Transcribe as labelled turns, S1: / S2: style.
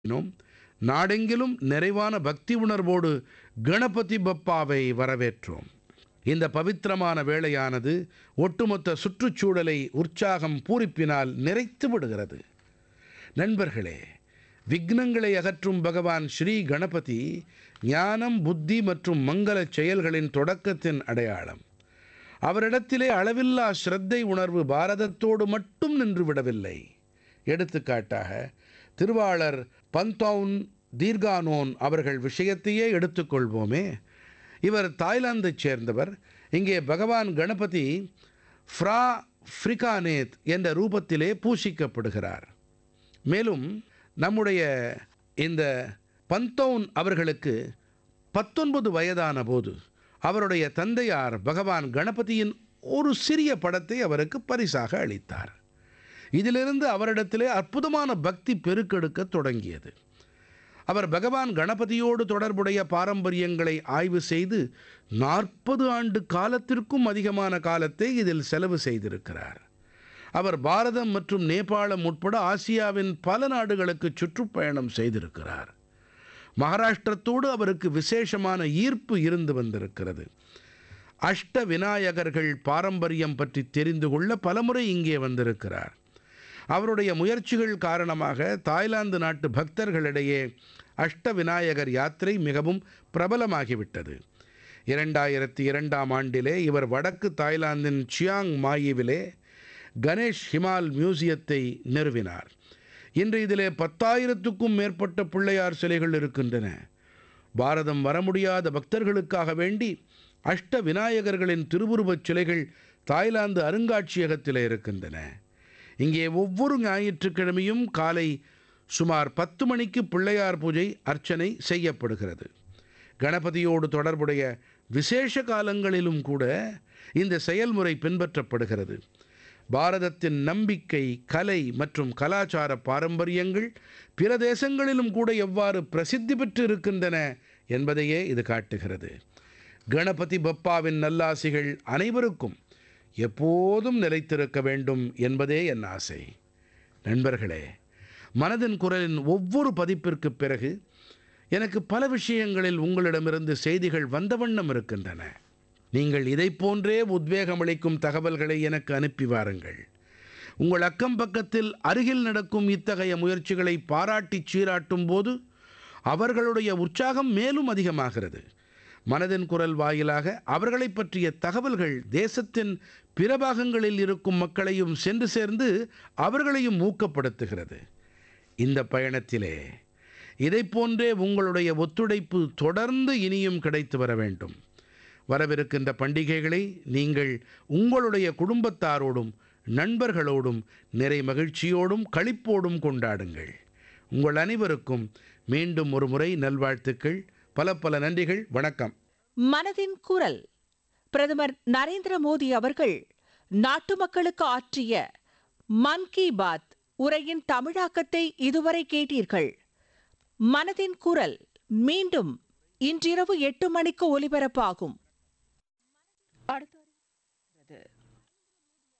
S1: கொண்டாடினோம் நாடெங்கிலும் நிறைவான பக்தி உணர்வோடு கணபதி பப்பாவை வரவேற்றோம் இந்த பவித்திரமான வேளையானது ஒட்டுமொத்த சுற்றுச்சூழலை உற்சாகம் பூரிப்பினால் நிறைத்து விடுகிறது நண்பர்களே விக்னங்களை அகற்றும் பகவான் ஸ்ரீ கணபதி ஞானம் புத்தி மற்றும் மங்களச் செயல்களின் தொடக்கத்தின் அடையாளம் அவரிடத்திலே அளவில்லா ஸ்ரத்தை உணர்வு பாரதத்தோடு மட்டும் நின்று விடவில்லை எடுத்துக்காட்டாக திருவாளர் பந்தௌன் தீர்கானோன் அவர்கள் விஷயத்தையே எடுத்துக்கொள்வோமே இவர் தாய்லாந்தைச் சேர்ந்தவர் இங்கே பகவான் கணபதி ஃப்ரா ஃப்ரிகானேத் என்ற ரூபத்திலே பூசிக்கப்படுகிறார் மேலும் நம்முடைய இந்த பந்தௌன் அவர்களுக்கு பத்தொன்பது வயதான போது அவருடைய தந்தையார் பகவான் கணபதியின் ஒரு சிறிய படத்தை அவருக்கு பரிசாக அளித்தார் இதிலிருந்து அவரிடத்திலே அற்புதமான பக்தி பெருக்கெடுக்கத் தொடங்கியது அவர் பகவான் கணபதியோடு தொடர்புடைய பாரம்பரியங்களை ஆய்வு செய்து நாற்பது ஆண்டு காலத்திற்கும் அதிகமான காலத்தை இதில் செலவு செய்திருக்கிறார் அவர் பாரதம் மற்றும் நேபாளம் உட்பட ஆசியாவின் பல நாடுகளுக்கு சுற்றுப்பயணம் செய்திருக்கிறார் மகாராஷ்டிரத்தோடு அவருக்கு விசேஷமான ஈர்ப்பு இருந்து வந்திருக்கிறது அஷ்ட விநாயகர்கள் பாரம்பரியம் பற்றி தெரிந்து கொள்ள பலமுறை இங்கே வந்திருக்கிறார் அவருடைய முயற்சிகள் காரணமாக தாய்லாந்து நாட்டு பக்தர்களிடையே அஷ்ட விநாயகர் யாத்திரை மிகவும் பிரபலமாகிவிட்டது இரண்டாயிரத்தி இரண்டாம் ஆண்டிலே இவர் வடக்கு தாய்லாந்தின் சியாங் மாயிவிலே கணேஷ் ஹிமால் மியூசியத்தை நிறுவினார் இன்று இதிலே பத்தாயிரத்துக்கும் மேற்பட்ட பிள்ளையார் சிலைகள் இருக்கின்றன பாரதம் வர முடியாத பக்தர்களுக்காக வேண்டி அஷ்ட விநாயகர்களின் திருவுருவச் சிலைகள் தாய்லாந்து அருங்காட்சியகத்தில் இருக்கின்றன இங்கே ஒவ்வொரு ஞாயிற்றுக்கிழமையும் காலை சுமார் பத்து மணிக்கு பிள்ளையார் பூஜை அர்ச்சனை செய்யப்படுகிறது கணபதியோடு தொடர்புடைய விசேஷ காலங்களிலும் கூட இந்த செயல்முறை பின்பற்றப்படுகிறது பாரதத்தின் நம்பிக்கை கலை மற்றும் கலாச்சார பாரம்பரியங்கள் பிற தேசங்களிலும் கூட எவ்வாறு பிரசித்தி பெற்று இருக்கின்றன என்பதையே இது காட்டுகிறது கணபதி பப்பாவின் நல்லாசிகள் அனைவருக்கும் எப்போதும் நிலைத்திருக்க வேண்டும் என்பதே என் ஆசை நண்பர்களே மனதின் குரலின் ஒவ்வொரு பதிப்பிற்கு பிறகு எனக்கு பல விஷயங்களில் உங்களிடமிருந்து செய்திகள் வந்த வண்ணம் இருக்கின்றன நீங்கள் இதைப் போன்றே உத்வேகமளிக்கும் தகவல்களை எனக்கு அனுப்பி வாருங்கள் உங்கள் அக்கம் பக்கத்தில் அருகில் நடக்கும் இத்தகைய முயற்சிகளை பாராட்டிச் சீராட்டும் போது அவர்களுடைய உற்சாகம் மேலும் அதிகமாகிறது மனதின் குரல் வாயிலாக அவர்களைப் பற்றிய தகவல்கள் தேசத்தின் பிற பாகங்களில் இருக்கும் மக்களையும் சென்று சேர்ந்து அவர்களையும் ஊக்கப்படுத்துகிறது இந்த பயணத்திலே இதைப் போன்றே உங்களுடைய ஒத்துழைப்பு தொடர்ந்து இனியும் கிடைத்து வர வேண்டும் வரவிருக்கின்ற பண்டிகைகளை நீங்கள் உங்களுடைய குடும்பத்தாரோடும் நண்பர்களோடும் நிறை மகிழ்ச்சியோடும் களிப்போடும் கொண்டாடுங்கள் உங்கள் அனைவருக்கும் மீண்டும் ஒரு முறை நல்வாழ்த்துக்கள் பல பல நன்றிகள் வணக்கம்
S2: மனதின் குரல் பிரதமர் நரேந்திர மோடி அவர்கள் நாட்டு மக்களுக்கு ஆற்றிய மன் கி பாத் உரையின் தமிழாக்கத்தை இதுவரை கேட்டீர்கள் மனதின் குரல் மீண்டும் இன்றிரவு எட்டு மணிக்கு ஒலிபரப்பாகும் அடுத்த